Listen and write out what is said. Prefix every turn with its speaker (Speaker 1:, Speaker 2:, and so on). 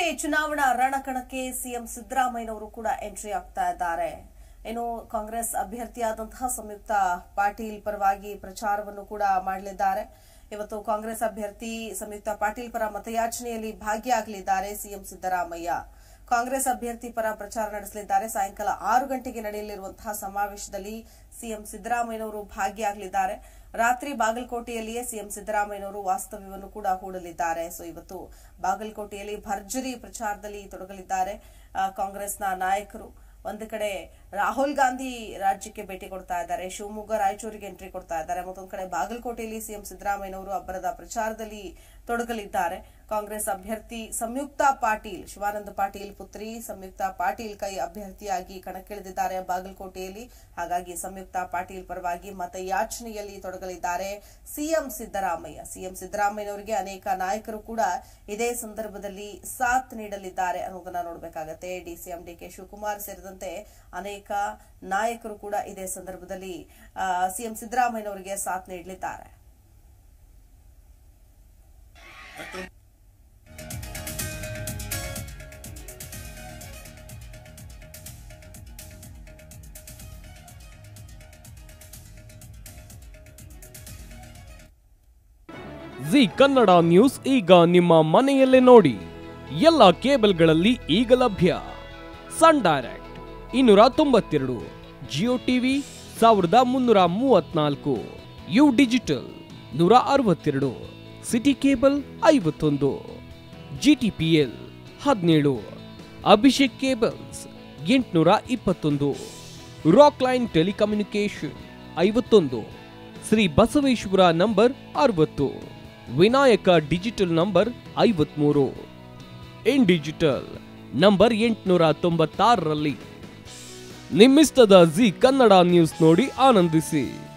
Speaker 1: ಬಾಗಲಕೋಟೆ ಚುನಾವಣಾ ರಣಕಣಕ್ಕೆ ಸಿಎಂ ಸಿದ್ದರಾಮಯ್ಯನವರು ಕೂಡ ಎಂಟ್ರಿ ಆಗ್ತಾ ಇದ್ದಾರೆ ಇನ್ನು ಕಾಂಗ್ರೆಸ್ ಅಭ್ಯರ್ಥಿಯಾದಂತಹ ಸಂಯುಕ್ತ ಪಾಟೀಲ್ ಪರವಾಗಿ ಪ್ರಚಾರವನ್ನು ಕೂಡ ಮಾಡಲಿದ್ದಾರೆ ಇವತ್ತು ಕಾಂಗ್ರೆಸ್ ಅಭ್ಯರ್ಥಿ ಸಂಯುಕ್ತ ಪಾಟೀಲ್ ಪರ ಮತಯಾಚನೆಯಲ್ಲಿ ಭಾಗಿಯಾಗಲಿದ್ದಾರೆ ಸಿಎಂ ಸಿದ್ದರಾಮಯ್ಯ ಕಾಂಗ್ರೆಸ್ ಅಭ್ಯರ್ಥಿ ಪರ ಪ್ರಚಾರ ನಡೆಸಲಿದ್ದಾರೆ ಸಾಯಂಕಾಲ ಆರು ಗಂಟೆಗೆ ನಡೆಯಲಿರುವಂತಹ ಸಮಾವೇಶದಲ್ಲಿ ಸಿಎಂ ಸಿದ್ದರಾಮಯ್ಯನವರು ಭಾಗಿಯಾಗಲಿದ್ದಾರೆ ರಾತ್ರಿ ಬಾಗಲಕೋಟೆಯಲ್ಲಿಯೇ ಸಿಎಂ ಸಿದ್ದರಾಮಯ್ಯನವರು ವಾಸ್ತವ್ಯವನ್ನು ಕೂಡ ಹೂಡಲಿದ್ದಾರೆ ಸೊ ಇವತ್ತು ಬಾಗಲಕೋಟೆಯಲ್ಲಿ ಭರ್ಜರಿ ಪ್ರಚಾರದಲ್ಲಿ ತೊಡಗಲಿದ್ದಾರೆ ಆ, ಕಾಂಗ್ರೆಸ್ನ ನಾಯಕರು ಒಂದು ಕಡೆ ರಾಹುಲ್ ಗಾಂಧಿ ರಾಜ್ಯಕ್ಕೆ ಭೇಟಿ ಕೊಡ್ತಾ ಇದ್ದಾರೆ ಶಿವಮೊಗ್ಗ ರಾಯಚೂರಿಗೆ ಎಂಟ್ರಿ ಕೊಡ್ತಾ ಇದ್ದಾರೆ ಮತ್ತೊಂದು ಕಡೆ ಬಾಗಲಕೋಟೆಯಲ್ಲಿ ಸಿಎಂ ಸಿದ್ದರಾಮಯ್ಯನವರು ಅಬ್ಬರದ ಪ್ರಚಾರದಲ್ಲಿ ತೊಡಗಲಿದ್ದಾರೆ ಕಾಂಗ್ರೆಸ್ ಅಭ್ಯರ್ಥಿ ಸಂಯುಕ್ತ ಪಾಟೀಲ್ ಶಿವಾನಂದ ಪಾಟೀಲ್ ಪುತ್ರಿ ಸಂಯುಕ್ತ ಪಾಟೀಲ್ ಕೈ ಅಭ್ಯರ್ಥಿಯಾಗಿ ಕಣಕ್ಕಿಳಿದಿದ್ದಾರೆ ಬಾಗಲಕೋಟೆಯಲ್ಲಿ ಹಾಗಾಗಿ ಸಂಯುಕ್ತ ಪಾಟೀಲ್ ಪರವಾಗಿ ಮತಯಾಚನೆಯಲ್ಲಿ ತೊಡಗಲಿದ್ದಾರೆ ಸಿಎಂ ಸಿದ್ದರಾಮಯ್ಯ ಸಿಎಂ ಸಿದ್ದರಾಮಯ್ಯನವರಿಗೆ ಅನೇಕ ನಾಯಕರು ಕೂಡ ಇದೇ ಸಂದರ್ಭದಲ್ಲಿ ಸಾಥ್ ನೀಡಲಿದ್ದಾರೆ ಅನ್ನೋದನ್ನ ನೋಡಬೇಕಾಗತ್ತೆ ಡಿಸಿಎಂ ಡಿಕೆ ಶಿವಕುಮಾರ್ ಸೇರಿದಂತೆ ಅನೇಕ ನಾಯಕರು ಕೂಡ ಇದೇ ಸಂದರ್ಭದಲ್ಲಿ ಆ, ಸಿಎಂ ಸಿದ್ದರಾಮಯ್ಯನವರಿಗೆ ಸಾಥ್ ನೀಡಲಿದ್ದಾರೆ
Speaker 2: ಜಿ ಕನ್ನಡ ನ್ಯೂಸ್ ಈಗ ನಿಮ್ಮ ಮನೆಯಲ್ಲೇ ನೋಡಿ ಎಲ್ಲ ಕೇಬಲ್ಗಳಲ್ಲಿ ಈಗ ಲಭ್ಯ ಸನ್ ಡೈರೆಕ್ಟ್ ಇನ್ನೂರ ತೊಂಬತ್ತೆರಡು ಜಿಯೋ ಟಿವಿ ಸಾವಿರದ ಮುನ್ನೂರ ಮೂವತ್ನಾಲ್ಕು ಯು ಡಿಜಿಟಲ್ ನೂರ ಅರವತ್ತೆರಡು ಸಿಟಿ ಕೇಬಲ್ ಐವತ್ತೊಂದು ಜಿಟಿಪಿಎಲ್ ಹದಿನೇಳು ಅಭಿಷೇಕ್ ಕೇಬಲ್ಸ್ ಎಂಟುನೂರ ಇಪ್ಪತ್ತೊಂದು ರಾಕ್ ಲೈನ್ ಟೆಲಿಕಮ್ಯುನಿಕೇಶನ್ ಐವತ್ತೊಂದು ಶ್ರೀ ಬಸವೇಶ್ವರ ನಂಬರ್ ಅರವತ್ತು ವಿನಾಯಕ ಡಿಜಿಟಲ್ ನಂಬರ್ ಐವತ್ಮೂರು ಇನ್ ಡಿಜಿಟಲ್ ನಂಬರ್ ಎಂಟುನೂರ ತೊಂಬತ್ತಾರರಲ್ಲಿ ನಿಮ್ಮಿಸ್ತದ ಜಿ ಕನ್ನಡ ನ್ಯೂಸ್ ನೋಡಿ ಆನಂದಿಸಿ